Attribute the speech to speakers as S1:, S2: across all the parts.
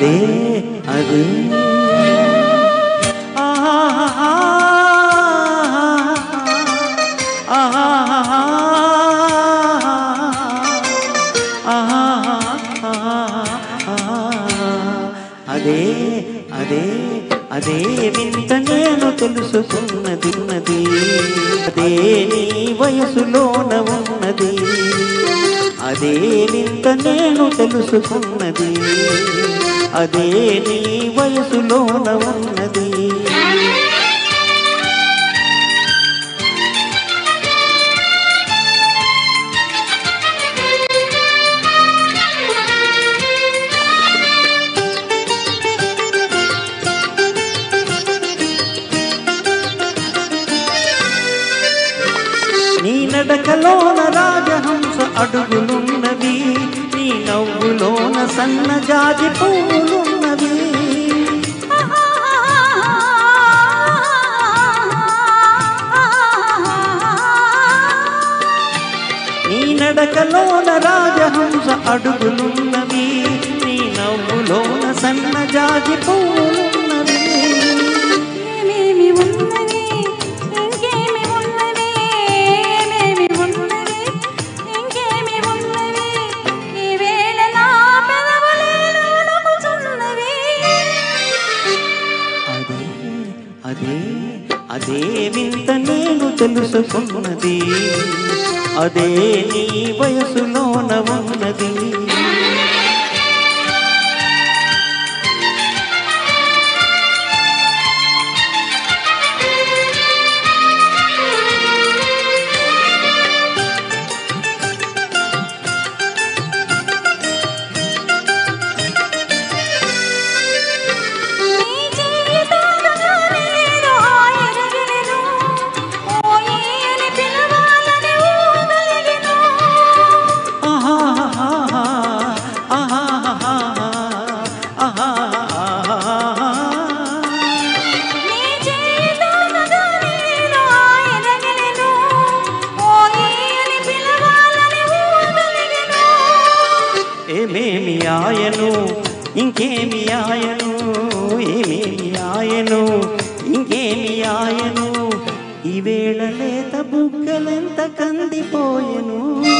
S1: అదే అదే ఆహా ఆహా అదే అదే అదే వింత నేను తెలుసుకున్నది ఉన్నది అదే నీ వయసులోన ఉన్నది అదే వింత నేను తెలుసుకున్నది అదే నీ వయసులోన ఉన్నది నీ నడకలోన రాజహంస అడుగులున్నవి నీ నవ్వులోన సన్నజాజి పువ్వులున్నవి నీ నడకలోన రాజహంస అడుగులున్నవి నీ నవ్వులోన సన్నజాజి పువ్వులున్నవి
S2: ఏమేమి ఉన్నది ఇంకేమి ఉన్నది ఏమేమి ఉన్నది ఇంకేమి ఉన్నది ఈ వేళ నా పెదవులేను నొక్కుచున్నవి
S1: అదే అదే అదే వింత నేను తెలుసుకున్నది అదే నీ వయసులోన ఉన్నది
S2: నీ జీవితంలోనే ఏదో ఎరగలేను ఓయి అని పిలవాలని ఊగలిగెను నీ జీవితంలోనే ఏదో ఎరగలేను ఓయి అని పిలవాలని ఊగలిగెను
S1: ఏమేమి ఆయను ఇంకేమి ఆయను ఏమేమి ఆయను ఇంకేమి ఆయను ఈ వేళ లేత బుగ్గలెంత కందిపోయెను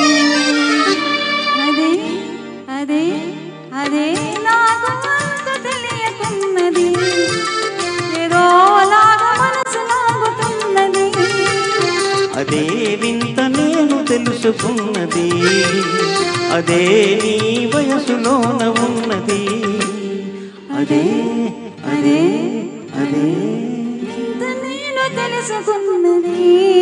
S2: అదే అదే అదే నాకు అంత తెలియకున్నది ఏదో లాగా మనసు లాగుతున్నది
S1: అదే వింత నేను తెలుసుకున్నది అదే నీ వయసులోన ఉన్నది అదే అదే అదే
S2: ఇంత నేను తెలుసుకున్నది